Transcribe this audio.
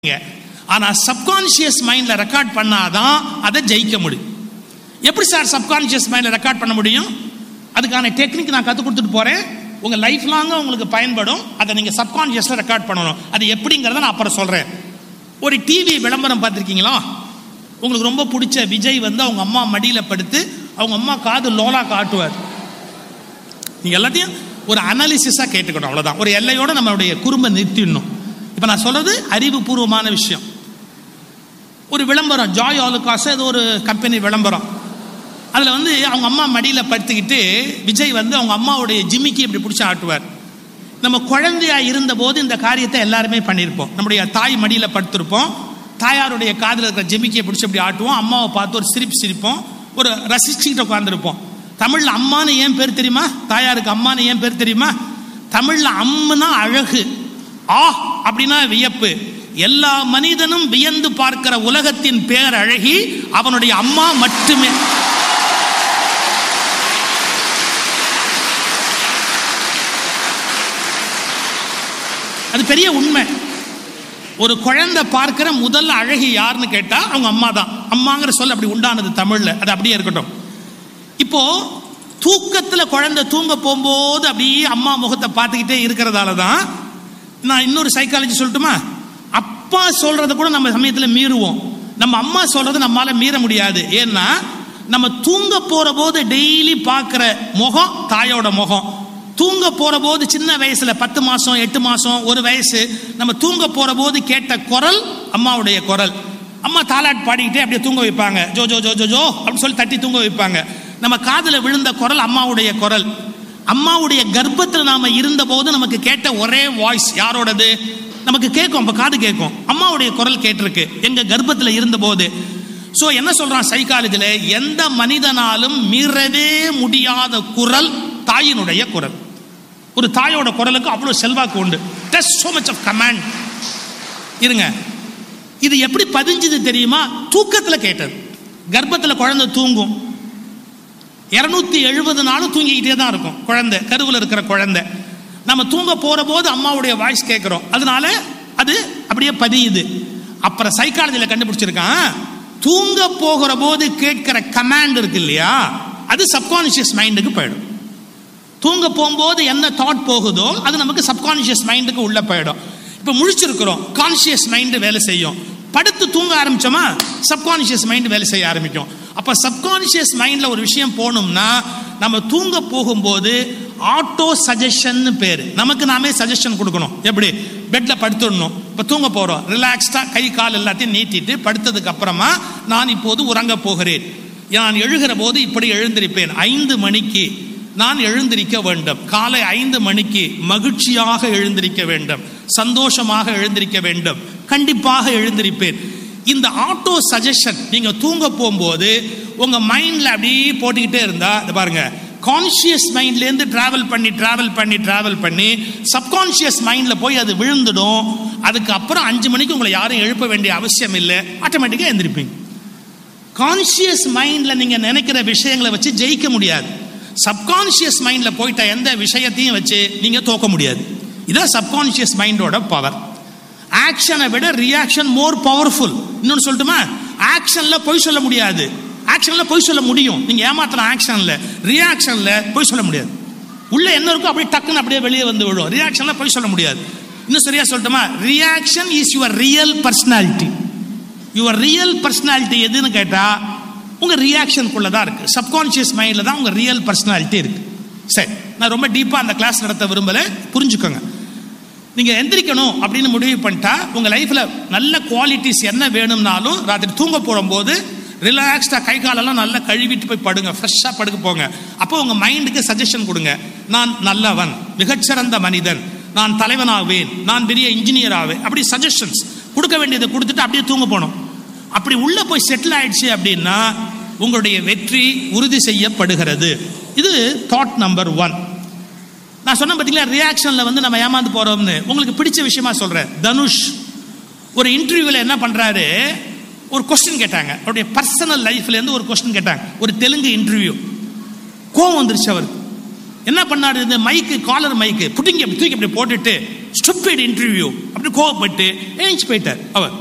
ஆனா சப்கான்சியஸ் மைண்ட்ல ரெக்கார்ட் பண்ணாதான் அதை ஜெயிக்க முடியும் எப்படி சார் சப்கான்சியஸ் மைண்ட்ல ரெக்கார்ட் பண்ண முடியும் அதுக்கான டெக்னிக் நான் கற்றுக் கொடுத்துட்டு போறேன் உங்க லைஃப் லாங்க உங்களுக்கு பயன்படும் அதை நீங்க சப்கான்சியஸ்ல ரெக்கார்ட் பண்ணணும் அது எப்படிங்கிறத நான் அப்புறம் சொல்றேன் ஒரு டிவி விளம்பரம் பார்த்துருக்கீங்களா உங்களுக்கு ரொம்ப பிடிச்ச விஜய் வந்து அவங்க அம்மா மடியில படுத்து அவங்க அம்மா காது லோலா காட்டுவார் நீங்க எல்லாத்தையும் ஒரு அனாலிசிஸா கேட்டுக்கணும் அவ்வளவுதான் ஒரு எல்லையோட நம்மளுடைய குறும்ப நிறுத்திடணும் இப்ப நான் சொல்றது அறிவுபூர்வமான விஷயம் ஒரு விளம்பரம் ஜாய் ஆலுகாஸ் ஏதோ ஒரு கம்பெனி விளம்பரம் அதில் வந்து அவங்க அம்மா மடியில் படுத்துக்கிட்டு விஜய் வந்து அவங்க அம்மாவுடைய ஜிம்மிக்கு இப்படி பிடிச்சி ஆட்டுவார் நம்ம குழந்தையா இருந்தபோது இந்த காரியத்தை எல்லாருமே பண்ணியிருப்போம் நம்முடைய தாய் மடியில் படுத்திருப்போம் தாயாருடைய காதில் இருக்கிற ஜிமிக்கியை பிடிச்சி அப்படி ஆட்டுவோம் அம்மாவை பார்த்து ஒரு சிரிப்பு சிரிப்போம் ஒரு ரசிச்சுக்கிட்டு உட்காந்துருப்போம் தமிழில் அம்மானு ஏன் பேர் தெரியுமா தாயாருக்கு அம்மானு ஏன் பேர் தெரியுமா தமிழில் அம்முனா அழகு ஆ அப்படின்னா வியப்பு எல்லா மனிதனும் வியந்து பார்க்கிற உலகத்தின் பேர் அழகி அவனுடைய அம்மா மட்டுமே அது பெரிய உண்மை ஒரு குழந்தை பார்க்கிற முதல் அழகி யாருன்னு கேட்டா அவங்க அம்மா தான் அம்மாங்கிற சொல் அப்படி உண்டானது தமிழ்ல அது அப்படியே இருக்கட்டும் இப்போ தூக்கத்துல குழந்தை தூங்க போகும்போது அப்படியே அம்மா முகத்தை பார்த்துக்கிட்டே இருக்கிறதால தான் நான் இன்னொரு சைக்காலஜி சொல்லட்டுமா அப்பா சொல்றத கூட நம்ம சமயத்துல மீறுவோம் நம்ம அம்மா சொல்றதை நம்மால மீற முடியாது ஏன்னா நம்ம தூங்க போற போது டெய்லி பார்க்கிற முகம் தாயோட முகம் தூங்க போற போது சின்ன வயசுல பத்து மாசம் எட்டு மாசம் ஒரு வயசு நம்ம தூங்க போற போது கேட்ட குரல் அம்மாவுடைய குரல் அம்மா தாலாட் பாடிக்கிட்டே அப்படியே தூங்க வைப்பாங்க ஜோ ஜோ ஜோ ஜோ ஜோ அப்படின்னு சொல்லி தட்டி தூங்க வைப்பாங்க நம்ம காதுல விழுந்த குரல் அம்மாவுடைய குரல் அம்மாவுடைய கர்ப்பத்தில் நாம இருந்த போது நமக்கு கேட்ட ஒரே வாய்ஸ் யாரோடது நமக்கு கேட்கும் அப்ப காது கேட்கும் அம்மாவுடைய குரல் கேட்டிருக்கு எங்க கர்ப்பத்தில் இருந்த போது ஸோ என்ன சொல்றான் சைக்காலஜில எந்த மனிதனாலும் மீறவே முடியாத குரல் தாயினுடைய குரல் ஒரு தாயோட குரலுக்கு அவ்வளவு செல்வாக்கு உண்டு சோ மச் ஆஃப் கமாண்ட் இருங்க இது எப்படி பதிஞ்சது தெரியுமா தூக்கத்துல கேட்டது கர்ப்பத்துல குழந்தை தூங்கும் இருநூத்தி எழுபது நாளும் தூங்கிக்கிட்டே தான் இருக்கும் குழந்தை கருவில் இருக்கிற குழந்தை நம்ம தூங்க போற போது அம்மாவுடைய வாய்ஸ் கேட்கிறோம் அதனால அது அப்படியே பதியுது அப்புறம் சைக்காலஜில கண்டுபிடிச்சிருக்கான் தூங்க போகிற போது கேட்கிற கமாண்ட் இருக்கு இல்லையா அது சப்கான்சியஸ் மைண்டுக்கு போயிடும் தூங்க போகும்போது என்ன தாட் போகுதோ அது நமக்கு சப்கான்சியஸ் மைண்டுக்கு உள்ள போயிடும் இப்போ முழிச்சிருக்கிறோம் கான்சியஸ் மைண்டு வேலை செய்யும் படுத்து தூங்க ஆரம்பிச்சோமா சப்கான்சியஸ் மைண்ட் வேலை செய்ய ஆரம்பிக்கும் அப்போ சப்கான்சியஸ் மைண்ட்ல ஒரு விஷயம் போகணும்னா நம்ம தூங்க போகும்போது ஆட்டோ சஜஷன் பேர் நமக்கு நாமே சஜஷன் கொடுக்கணும் எப்படி பெட்ல படுத்துடணும் இப்போ தூங்க போறோம் ரிலாக்ஸ்டா கை கால் எல்லாத்தையும் நீட்டிட்டு படுத்ததுக்கு அப்புறமா நான் இப்போது உறங்க போகிறேன் நான் எழுகிற போது இப்படி எழுந்திருப்பேன் ஐந்து மணிக்கு நான் எழுந்திருக்க வேண்டும் காலை ஐந்து மணிக்கு மகிழ்ச்சியாக எழுந்திருக்க வேண்டும் சந்தோஷமாக எழுந்திருக்க வேண்டும் கண்டிப்பாக எழுந்திருப்பேன் இந்த ஆட்டோ சஜஷன் நீங்க தூங்க போகும்போது உங்க மைண்ட்ல அப்படியே போட்டுக்கிட்டே இருந்தா இது பாருங்க கான்சியஸ் மைண்ட்ல இருந்து டிராவல் பண்ணி டிராவல் பண்ணி டிராவல் பண்ணி சப்கான்சியஸ் மைண்ட்ல போய் அது விழுந்துடும் அதுக்கு அப்புறம் அஞ்சு மணிக்கு உங்களை யாரும் எழுப்ப வேண்டிய அவசியம் இல்லை ஆட்டோமேட்டிக்கா எழுந்திருப்பீங்க கான்சியஸ் மைண்ட்ல நீங்க நினைக்கிற விஷயங்களை வச்சு ஜெயிக்க முடியாது சப்கான்சியஸ் மைண்ட்ல போயிட்ட எந்த விஷயத்தையும் வச்சு நீங்க தோக்க முடியாது இதான் சப்கான்சியஸ் மைண்டோட பவர் ஆக்ஷனை விட ரியாக்ஷன் மோர் பவர்ஃபுல் இன்னொன்று சொல்லட்டுமா ஆக்ஷன்ல பொய் சொல்ல முடியாது ஆக்ஷன்ல பொய் சொல்ல முடியும் நீங்க ஏமாத்துற ஆக்ஷன்ல ரியாக்ஷன்ல பொய் சொல்ல முடியாது உள்ள என்ன இருக்கோ அப்படியே டக்குன்னு அப்படியே வெளியே வந்து விடும் ரியாக்ஷன்ல பொய் சொல்ல முடியாது இன்னும் சரியா சொல்லட்டுமா reaction is your real personality your real personality எதுன்னு கேட்டா உங்க ரியாக்ஷனுக்குள்ள தான் இருக்கு சப்கான்சியஸ் மைண்ட்ல தான் உங்க ரியல் பர்சனாலிட்டி இருக்கு சரி நான் ரொம்ப டீப்பா அந்த கிளாஸ் நடத்த விரும்பல புரிஞ்சுக்கோங்க நீங்க எந்திரிக்கணும் அப்படின்னு முடிவு பண்ணிட்டா உங்க லைஃப்ல நல்ல குவாலிட்டிஸ் என்ன வேணும்னாலும் ராத்திரி தூங்க போடும்போது ரிலாக்ஸ்டா கை காலெல்லாம் நல்லா கழுவிட்டு போய் படுங்க ஃப்ரெஷ்ஷாக படுக்க போங்க அப்போ உங்க மைண்டுக்கு சஜஷன் கொடுங்க நான் நல்லவன் மிகச்சிறந்த மனிதன் நான் தலைவனாவேன் நான் பெரிய இன்ஜினியர் ஆவேன் அப்படி சஜஷன்ஸ் கொடுக்க வேண்டியதை கொடுத்துட்டு அப்படியே தூங்க போகணும் அப்படி உள்ள போய் செட்டில் ஆயிடுச்சு அப்படின்னா உங்களுடைய வெற்றி உறுதி செய்யப்படுகிறது இது தாட் நம்பர் ஒன் நான் சொன்ன பார்த்தீங்களா ரியாக்ஷன்ல வந்து நம்ம ஏமாந்து போறோம்னு உங்களுக்கு பிடிச்ச விஷயமா சொல்றேன் தனுஷ் ஒரு இன்டர்வியூவில் என்ன பண்றாரு ஒரு கொஸ்டின் கேட்டாங்க அவருடைய பர்சனல் லைஃப்ல இருந்து ஒரு கொஸ்டின் கேட்டாங்க ஒரு தெலுங்கு இன்டர்வியூ கோவம் வந்துருச்சு அவருக்கு என்ன பண்ணாரு இந்த மைக்கு காலர் மைக்கு புட்டிங்க தூக்கி அப்படி போட்டுட்டு ஸ்டூபிட் இன்டர்வியூ அப்படி கோவப்பட்டு ஏஞ்சி போயிட்டார் அவர்